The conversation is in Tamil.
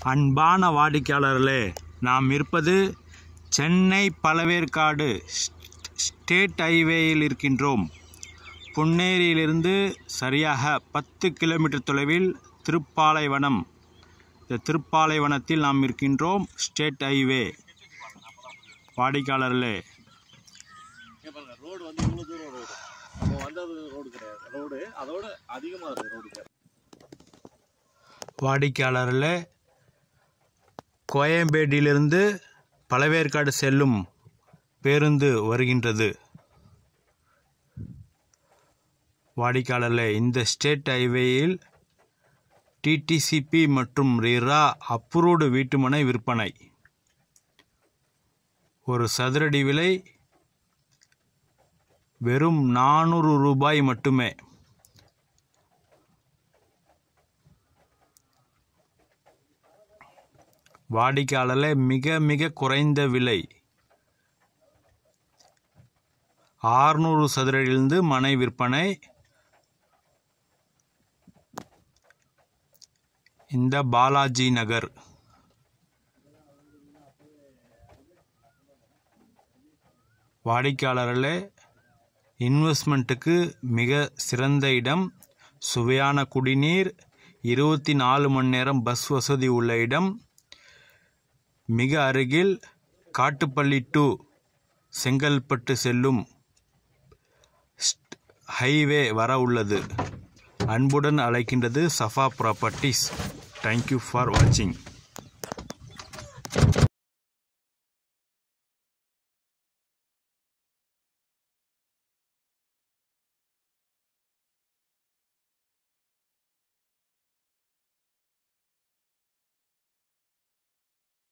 அன்பான வாடிக்கையாளர்களே நாம் இருப்பது சென்னை பழவேற்காடு ஸ்ட்- ஸ்டேட் ஹைவேயில் இருக்கின்றோம் பொன்னேரியிலிருந்து சரியாக பத்து கிலோமீட்டர் தொலைவில் திருப்பாலைவனம் இந்த திருப்பாலைவனத்தில் நாம் இருக்கின்றோம் ஸ்டேட் ஹைவே வாடிக்கையாளர்களே இங்க பாருங்க ரோடு வந்து இவ்வளோ தூரம் ரோடு நம்ம வந்தது ரோடு கிடையாது ரோடு அதோட அதிகமாக இருக்குது ரோடு கிடையாது வாடிக்கையாளர்களே கோயம்பேடிலிருந்து பழவேற்காடு செல்லும் பேருந்து வருகின்றது வாடிக்கையாளர்களே இந்த ஸ்டேட் ஹைவேயில் டிடிசிபி மற்றும் ரிரா அப்ரூவ்டு வீட்டுமனை விற்பனை ஒரு சதுரடி விலை வெறும் நானூறு ரூபாய் மட்டுமே வாடிக்கையாளர்களே மிக மிக குறைந்த விலை ஆறுநூறு சதுரடியிலிருந்து மனை விற்பனை இந்த பாலாஜி நகர் வாடிக்கையாளர்களே இன்வெஸ்ட்மெண்ட்டுக்கு மிக சிறந்த இடம் சுவையான குடிநீர் இருபத்தி நாலு மணி நேரம் பஸ் வசதி உள்ள இடம் மிக அருகில் காட்டுப்பள்ளி டு செங்கல்பட்டு செல்லும் ஸ்ட்- ஹைவே வர உள்ளது அன்புடன் அழைக்கின்றது சஃபா ப்ராப்பர்ட்டிஸ் தேங்க்யூ ஃபார் வாட்சிங்